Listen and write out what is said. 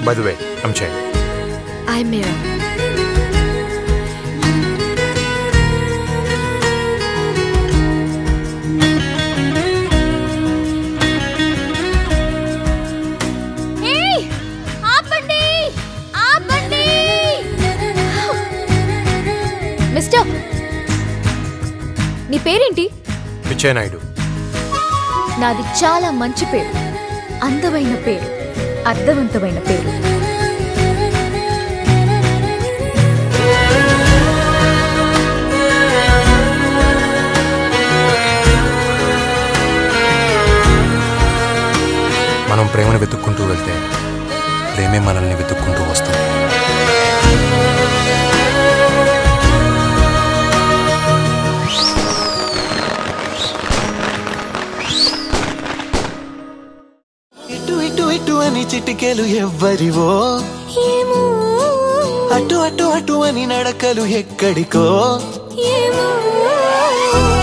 by the way I'm చే I మీరా ఆపండి ఆపండి మిస్టర్ నీ పేరేంటి పిచ్చే నాయుడు నాది చాలా మంచి పేరు అందమైన పేరు అర్థవంతమైన పేరు మనం ప్రేమను వెతుక్కుంటూ వెళ్తే ప్రేమే మనల్ని వెతుక్కుంటూ వస్తుంది ఇటు ఇటు ఇటు అని చిటికెలు ఎవ్వరివో అటు అటు అటు అని నడకలు ఎక్కడికో